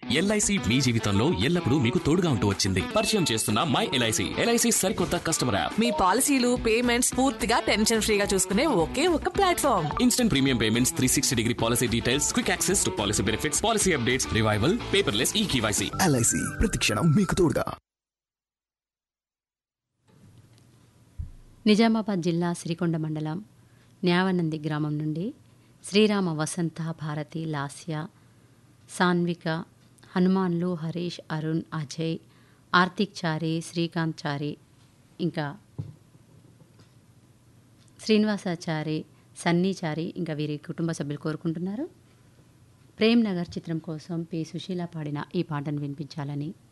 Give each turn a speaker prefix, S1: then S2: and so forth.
S1: LIC మీ జీవితంలో ఎల్లప్పుడూ మీకు తోడుగా ఉంటూ వచ్చింది పరిచయం చేస్తున్న మై ఎల్ఐసి ఎల్ఐసి సరికొత్త కస్టమర్ యాప్
S2: మీ పాలసీలు పేమెంట్స్ పూర్తిగా టెన్షన్ ఫ్రీగా చూసుకునే ఒకే ఒక platform
S1: instant premium payments three sixty degree policy details quick access to policy benefits policy updates revival paperless e KYC
S3: LIC ప్రతిక్షణం మీకు తోడుగా
S4: నిజామాబాద్ జిల్లా సిరికొండ మండలం న్యావనంది గ్రామం నుండి శ్రీరామ వసంత భారతి లాస్య సాన్విక హనుమాన్లు హరీష్ అరుణ్ అజయ్ ఆర్తిక్ చారి శ్రీకాంత్ చారి ఇంకా శ్రీనివాసాచారి సన్నీచారి ఇంకా వీరి కుటుంబ సభ్యులు కోరుకుంటున్నారు ప్రేమ్ నగర్ చిత్రం కోసం పి సుశీల పాడిన ఈ పాటను వినిపించాలని